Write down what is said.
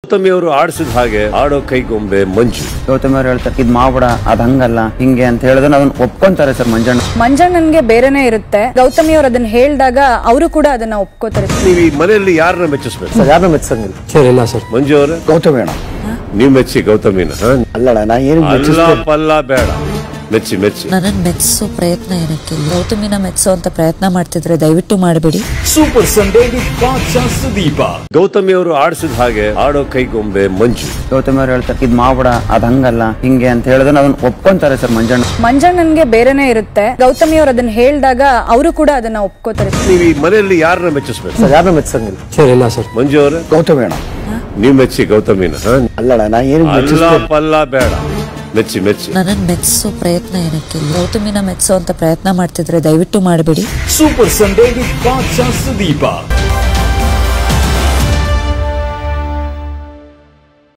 ಗೌತಮಿ ಅವರು ಆಡಿಸಿದ ಹಾಗೆ ಆಡೋ ಕೈಗೊಂಬೆ ಮಂಜು ಗೌತಮ್ ಅವ್ರು ಹೇಳ್ತಾರೆ ಇದ್ ಮಾಡ್ಬಿಡ ಅದ್ ಹಂಗಲ್ಲ ಹಿಂಗೆ ಅಂತ ಹೇಳಿದ್ರೆ ಅದನ್ನ ಒಪ್ಕೊಂತಾರೆ ಸರ್ ಮಂಜಣ್ಣ ಮಂಜಣ್ಣನ್ಗೆ ಬೇರೆನೆ ಇರುತ್ತೆ ಗೌತಮಿ ಅವ್ರು ಅದನ್ನ ಹೇಳಿದಾಗ ಅವರು ಕೂಡ ಅದನ್ನ ಒಪ್ಕೋತಾರೆ ನೀವು ಈ ಮನೆಯಲ್ಲಿ ಯಾರನ್ನ ಮೆಚ್ಚಿಸ್ಬೇಕು ಸರ್ ಯಾರನ್ನ ಮೆಚ್ಚಂಗಿಲ್ಲ ಸರ್ ಇಲ್ಲ ಸರ್ ಮಂಜು ಅವರೇ ಗೌತಮಿ ಅಣ್ಣ ನೀವು ಮೆಚ್ಚಿ ಗೌತಮಿನ ಹಾ? ಅಲ್ಲಣ್ಣ ನಾ ಏನು ಅಲ್ಲ ಪಲ್ಲ ಬೇಡ ಮೆಚ್ಚಿ ಮೆಚ್ಚಿ ನನ್ನನ್ನು ಮೆಚ್ಚಿಸೋ ಪ್ರಯತ್ನ ಏನಕ್ಕಿಲ್ಲ ಗೌತಮಿನ ಮೆಚ್ಚಿಸೋ ಅಂತ ಪ್ರಯತ್ನ ಮಾಡ್ತಿದ್ರೆ ದಯವಿಟ್ಟು ಮಾಡಬೇಡಿ super Sunday with Badshah Sudeep Gautami ಅವರು ಆಡಿಸಿದ ಹಾಗೆ ಆಡೋ ಕೈಗೊಂಬೆ ಮಂಜು ಗೌತಮ್ ಅವ್ರು ಹೇಳ್ತಾರೆ ಇದ್ ಮಾಡ್ಬಿಡ ಅದ್ ಹಂಗಲ್ಲ ಹಿಂಗೆ ಅಂತ ಹೇಳಿದ್ರೆ ಅದನ್ನ ಒಪ್ಕೊಂತಾರೆ ಸರ್ ಮಂಜಣ್ಣ ಮಂಜಣ್ಣನ್ಗೆ ಬೇರೆನೆ ಇರುತ್ತೆ ಗೌತಮಿ ಅವ್ರು ಅದನ್ನ ಹೇಳಿದಾಗ ಅವರು ಕೂಡ ಅದನ್ನ ಒಪ್ಕೋತಾರೆ ನೀವು ಈ ಮನೆಯಲ್ಲಿ ಯಾರನ್ನ ಮೆಚ್ಚಿಸ್ಬೇಕು ಸರ್ ಯಾರನ್ನ ಮೆಚ್ಚಂಗಿಲ್ಲ ಸರ್ ಇಲ್ಲ ಸರ್ ಮಂಜು ಅವರೇ ಗೌತಮಿ ಅಣ್ಣ ನೀವು ಮೆಚ್ಚಿ ಗೌತಮಿನ ಹಾ? ಅಲ್ಲಣ್ಣ ನಾ ಏನು ಅಲ್ಲ ಪಲ್ಲ ಬೇಡ ಮೆಚ್ಚಿ ಮೆಚ್ಚಿ ನನ್ನನ್ನು ಮೆಚ್ಚಿಸೋ ಪ್ರಯತ್ನ ಏನಕ್ಕಿಲ್ಲ ಗೌತಮಿನ ಮೆಚ್ಚಿಸೋ ಅಂತ ಪ್ರಯತ್ನ ಮಾಡ್ತಿದ್ರೆ ದಯವಿಟ್ಟು ಮಾಡಬೇಡಿ super Sunday with Badshah Sudeep